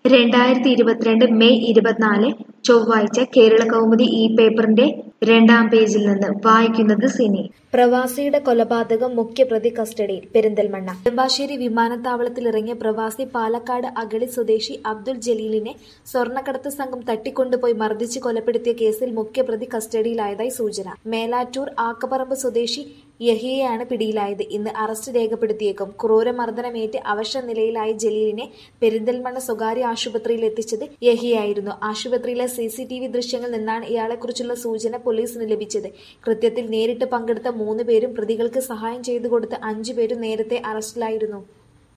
രണ്ടായിരത്തി ഇരുപത്തിരണ്ട് മെയ് ഇരുപത്തിനാല് ചൊവ്വാഴ്ച കേരള കൗമുദി ഈ പേപ്പറിന്റെ രണ്ടാം പേജിൽ നിന്ന് വായിക്കുന്നത് സിനി പ്രവാസിയുടെ കൊലപാതകം മുഖ്യപ്രതി കസ്റ്റഡിയിൽ പെരിന്തൽമണ്ണ നെടുമ്പാശ്ശേരി വിമാനത്താവളത്തിൽ ഇറങ്ങിയ പ്രവാസി പാലക്കാട് അഗളി സ്വദേശി അബ്ദുൾ ജലീലിനെ സ്വർണ്ണക്കടത്ത് സംഘം തട്ടിക്കൊണ്ടുപോയി മർദ്ദിച്ച് കൊലപ്പെടുത്തിയ കേസിൽ മുഖ്യപ്രതി കസ്റ്റഡിയിലായതായി സൂചന മേലാറ്റൂർ ആക്കപ്പറമ്പ് സ്വദേശി യഹിയയാണ് പിടിയിലായത് ഇന്ന് അറസ്റ്റ് രേഖപ്പെടുത്തിയേക്കും ക്രൂരമർദ്ദനമേറ്റ് അവശ നിലയിലായ ജലീലിനെ പെരിന്തൽമണ്ണ സ്വകാര്യ ആശുപത്രിയിൽ എത്തിച്ചത് യഹിയായിരുന്നു ആശുപത്രിയിലെ സി സി ടി വി ദൃശ്യങ്ങളിൽ നിന്നാണ് ഇയാളെക്കുറിച്ചുള്ള സൂചന പോലീസിന് ലഭിച്ചത് കൃത്യത്തിൽ നേരിട്ട് പങ്കെടുത്ത മൂന്ന് പേരും പ്രതികൾക്ക് സഹായം ചെയ്തു കൊടുത്ത അഞ്ചു പേരും നേരത്തെ അറസ്റ്റിലായിരുന്നു